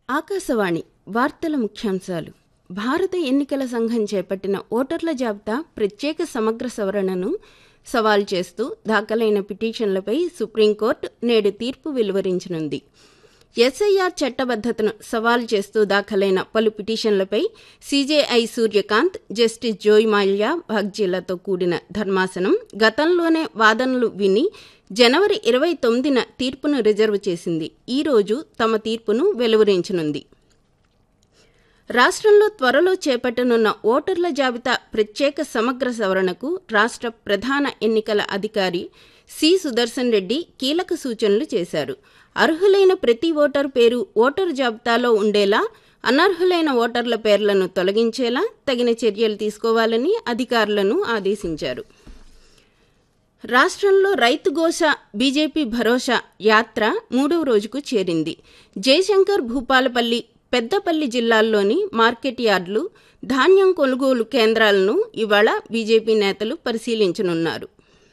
ఆకాశవాణి వార్తల ముఖ్యాంశాలు భారత ఎన్నికల సంఘం చేపట్టిన ఓటర్ల జాబితా ప్రత్యేక సమగ్ర సవరణను సవాల్ చేస్తూ దాఖలైన పిటిషన్లపై సుప్రీంకోర్టు నేడు తీర్పు వెలువరించనుంది ఎస్ఐఆర్ చట్టబద్దతను సవాల్ చేస్తూ దాఖలైన పలు పిటిషన్లపై CJI Suryakant justice Joymalya భాగ్జీలతో కూడిన ధర్మాసనం గతంలోనే వాదనలు విని జనవరి ఇరవై తొమ్మిదిన తీర్పును రిజర్వ్ చేసింది ఈ రోజు తమ తీర్పును వెలువరించనుంది రాష్ట్రంలో త్వరలో చేపట్టనున్న ఓటర్ల జాబితా ప్రత్యేక సమగ్ర సవరణకు రాష్ట్ర ప్రధాన ఎన్నికల అధికారి సి సుదర్శన్ రెడ్డి కీలక సూచనలు చేశారు అర్హులైన ప్రతి ఓటర్ పేరు ఓటరు జాబితాలో ఉండేలా అనర్హులైన ఓటర్ల పేర్లను తొలగించేలా తగిన చర్యలు తీసుకోవాలని అధికారులను ఆదేశించారు రాష్ట్రంలో రైతు ఘోష బీజేపీ భరోసా యాత్ర మూడవ రోజుకు చేరింది జయశంకర్ భూపాలపల్లి పెద్దపల్లి జిల్లాల్లోని మార్కెట్ యార్డులు ధాన్యం కొనుగోలు కేంద్రాలను ఇవాళ బీజేపీ నేతలు పరిశీలించనున్నారు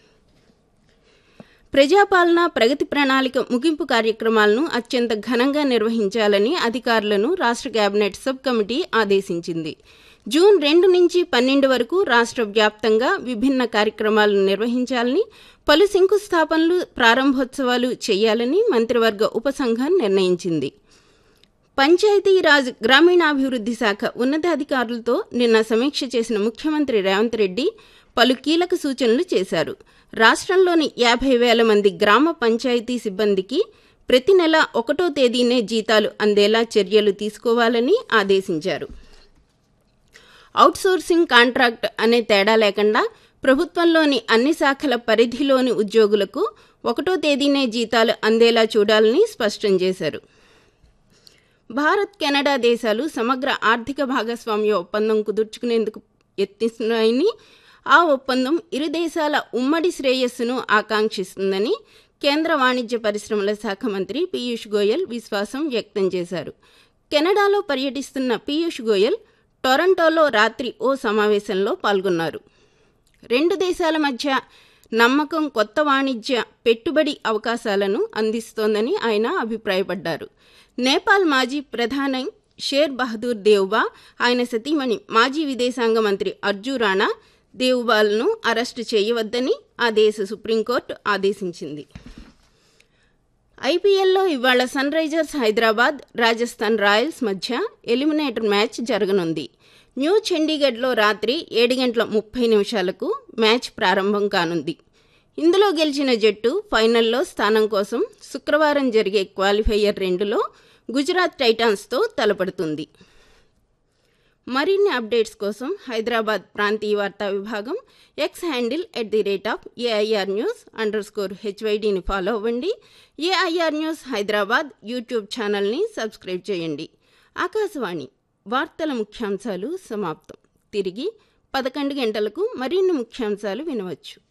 ప్రజాపాలన ప్రగతి ప్రణాళిక ముగింపు కార్యక్రమాలను అత్యంత ఘనంగా నిర్వహించాలని అధికారులను రాష్ట్ర కేబినెట్ సబ్ కమిటీ ఆదేశించింది జూన్ రెండు నుంచి పన్నెండు వరకు రాష్ట్ర వ్యాప్తంగా విభిన్న కార్యక్రమాలను నిర్వహించాలని పలు శంకుస్థాపనలు ప్రారంభోత్సవాలు చేయాలని మంత్రివర్గ ఉపసంఘం నిర్ణయించింది పంచాయతీరాజ్ గ్రామీణాభివృద్ధి శాఖ ఉన్నతాధికారులతో నిన్న సమీక్ష చేసిన ముఖ్యమంత్రి రేవంత్ రెడ్డి పలు కీలక సూచనలు చేశారు రాష్ట్రంలోని యాభై వేల మంది గ్రామ పంచాయతీ సిబ్బందికి ప్రతి నెల ఒకటో తేదీనే జీతాలు అందేలా చర్యలు తీసుకోవాలని ఆదేశించారు అవుట్సోర్సింగ్ కాంట్రాక్ట్ అనే తేడా లేకుండా ప్రభుత్వంలోని అన్ని శాఖల పరిధిలోని ఉద్యోగులకు ఒకటో తేదీనే జీతాలు అందేలా చూడాలని స్పష్టం చేశారు భారత్ కెనడా దేశాలు సమగ్ర ఆర్థిక భాగస్వామ్య ఒప్పందం కుదుర్చుకునేందుకు యత్నిస్తున్నాయని ఆ ఒప్పందం ఇరు దేశాల ఉమ్మడి శ్రేయస్సును ఆకాంక్షిస్తుందని కేంద్ర వాణిజ్య పరిశ్రమల శాఖ మంత్రి పీయూష్ గోయల్ విశ్వాసం వ్యక్తం చేశారు కెనడాలో పర్యటిస్తున్న పీయూష్ గోయల్ టొరంటోలో రాత్రి ఓ సమావేశంలో పాల్గొన్నారు రెండు దేశాల మధ్య నమ్మకం కొత్త వాణిజ్య పెట్టుబడి అవకాశాలను అందిస్తోందని ఆయన అభిప్రాయపడ్డారు నేపాల్ మాజీ ప్రధాని షేర్ బహదూర్ దేవ్బా ఆయన సతీమణి మాజీ విదేశాంగ మంత్రి అర్జు రాణా దేవ్బాల్ను అరెస్టు చేయవద్దని ఆ దేశ సుప్రీంకోర్టు ఆదేశించింది ఐపీఎల్లో ఇవాళ Sunrisers Hyderabad Rajasthan Royals మధ్య ఎలిమినేటర్ మ్యాచ్ జరగనుంది న్యూ చండీగఢ్లో రాత్రి ఏడు గంటల ముప్పై నిమిషాలకు మ్యాచ్ ప్రారంభం కానుంది ఇందులో గెలిచిన జట్టు ఫైనల్లో స్థానం కోసం శుక్రవారం జరిగే క్వాలిఫైయర్ రెండులో గుజరాత్ టైటాన్స్తో తలపడుతుంది మరిన్ని అప్డేట్స్ కోసం హైదరాబాద్ ప్రాంతీయ వార్తా విభాగం X handle at the rate of AIR news underscore హెచ్వైడిని ఫాలో అవ్వండి ఏఐఆర్ న్యూస్ హైదరాబాద్ యూట్యూబ్ ఛానల్ని సబ్స్క్రైబ్ చేయండి ఆకాశవాణి వార్తల ముఖ్యాంశాలు సమాప్తం తిరిగి పదకొండు గంటలకు మరిన్ని ముఖ్యాంశాలు వినవచ్చు